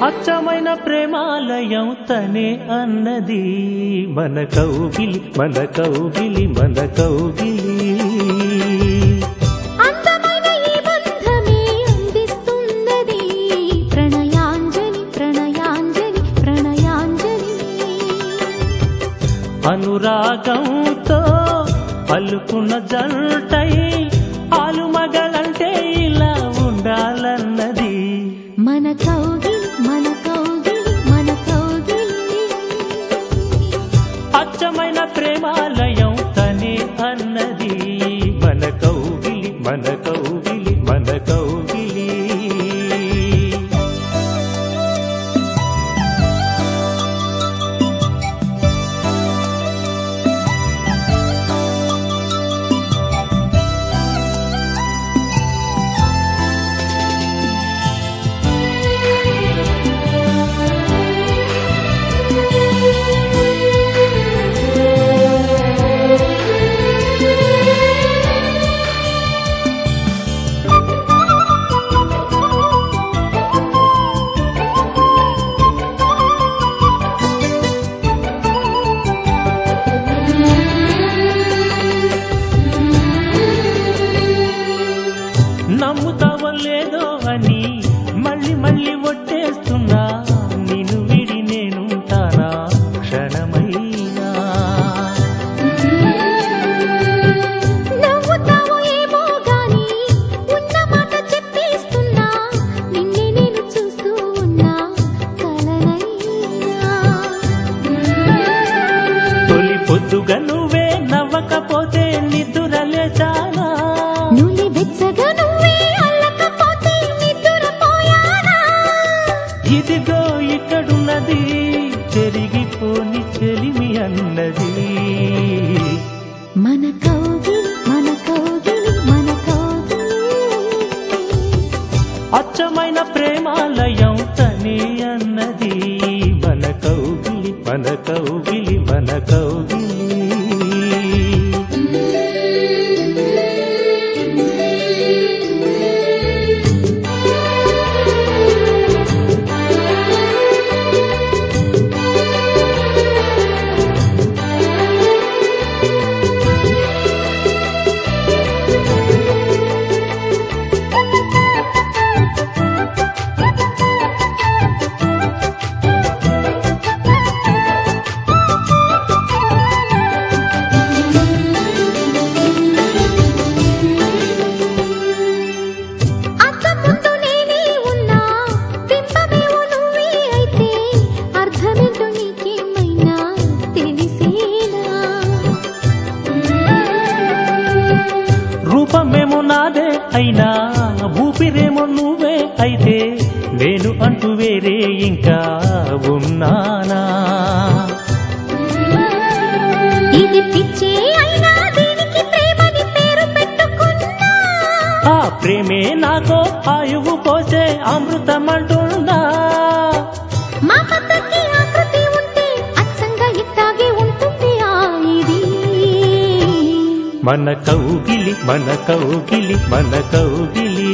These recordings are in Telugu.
అచ్చమైన ప్రేమాలయం తనే అన్నది మన కౌగిలి మన కౌగిలి మన కౌగిలి అందమైన ఈ బంధమే అందిస్తున్నది ప్రణయాంజలి ప్రణయాంజలి ప్రణయాంజలి అనురాగంతో అల్లుకున్న జంటై ఆలుమగలంటే ఇలా ఉండాలన్నది మన కౌగిలి మన కౌగిలి మన కౌగిలి అచ్చమైన ప్రేమాలయం తనే అన్నది మన కౌగిలి మన కౌగిలి మన కౌగిలి నమ్ముతావో లేదో అని మళ్ళీ మళ్ళీ ఒట్టేస్తున్నా నిన్ను విడి నేనుంటానా క్షణమైనా నవ్వుతావో ఏమో గాని ఉన్న మాట చెప్పేస్తున్నా నిన్నే నేను చూస్తూ ఉన్నా కలనైనా తొలి పొద్దుగా నువ్వే నవ్వకపోతే నిద్దురలేచానా నులి వెచ్చగా నువ్వే అల్లకపోతే నిద్దురపోయానా ఇదిగో ఇక్కడున్నది చెరిగిపోని చెలిమి అన్నది మన కౌగిలి మన కౌగిలి మన కౌగిలి అచ్చమైన ప్రేమాలయం తనే అన్నది మన కౌగిలి మన కౌగిలి మన కౌగిలి అద్దం ముందు నేనే ఉన్నా బింబమేమో నువ్వే అయితే అర్థమేంటో నీకేమైనా తెలిసేనా రూపమేమో నాదే అయినా ఊపిరేమో నువ్వే అయితే నేను అంటూ వేరే ఇంకా ఉన్నానా ఇది పిచ్చే అయినా దీనికి ప్రేమని పేరు పెట్టుకున్నా ఆ ప్రేమే నాకో ఆయువు పోసే అమృతమంటుందా మా పద్ధతి ఆకృతి ఉంటే అచ్చంగా ఇట్టాగే ఉంటుంది ఆ ఇది మన కౌగిలి మన కౌగిలి మన కౌగిలి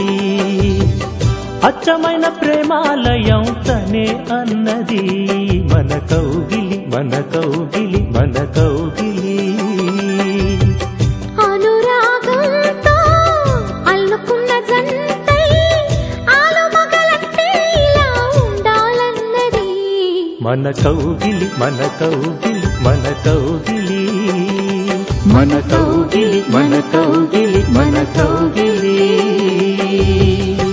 అచ్చమైన ప్రేమాలయం తనే అన్నది మన కౌగిలి మన కౌగిలి మన కౌగిలి అనురాగంతో అల్లుకున్న జంటై ఆలుమగలంటే ఇలా ఉండాలన్నది మన కౌగిలి మన కౌగిలి మన కౌగిలి మన కౌగిలి మన కౌగిలి మన కౌగిలి